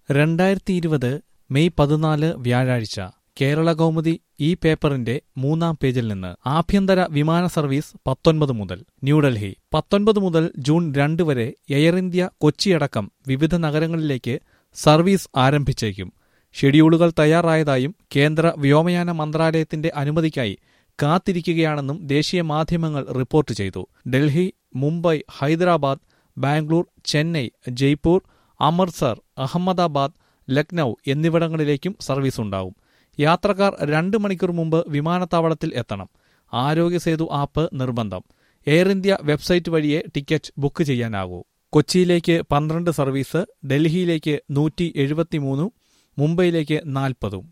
രണ്ടായിരത്തി ഇരുപത് മെയ് പതിനാല് വ്യാഴാഴ്ച കേരള കൗമുദി ഈ പേപ്പറിന്റെ മൂന്നാം പേജിൽ നിന്ന് ആഭ്യന്തര വിമാന സർവീസ് പത്തൊൻപത് മുതൽ ന്യൂഡൽഹി പത്തൊൻപത് മുതൽ ജൂൺ രണ്ട് വരെ എയർ ഇന്ത്യ കൊച്ചിയടക്കം വിവിധ നഗരങ്ങളിലേക്ക് സർവീസ് ആരംഭിച്ചേക്കും ഷെഡ്യൂളുകൾ തയ്യാറായതായും കേന്ദ്ര വ്യോമയാന മന്ത്രാലയത്തിന്റെ അനുമതിക്കായി കാത്തിരിക്കുകയാണെന്നും ദേശീയ മാധ്യമങ്ങൾ റിപ്പോർട്ട് ചെയ്തു ഡൽഹി മുംബൈ ഹൈദരാബാദ് ബാംഗ്ലൂർ ചെന്നൈ ജയ്പൂർ അമൃത്സർ അഹമ്മദാബാദ് ലക്നൌ എന്നിവിടങ്ങളിലേക്കും സർവീസ് ഉണ്ടാവും യാത്രക്കാർ രണ്ട് മണിക്കൂർ മുമ്പ് വിമാനത്താവളത്തിൽ എത്തണം ആരോഗ്യ സേതു ആപ്പ് നിർബന്ധം എയർ ഇന്ത്യ വെബ്സൈറ്റ് വഴിയേ ടിക്കറ്റ് ബുക്ക് ചെയ്യാനാകൂ കൊച്ചിയിലേക്ക് പന്ത്രണ്ട് സർവീസ് ഡൽഹിയിലേക്ക് നൂറ്റി എഴുപത്തിമൂന്നും മുംബൈയിലേക്ക് നാൽപ്പതും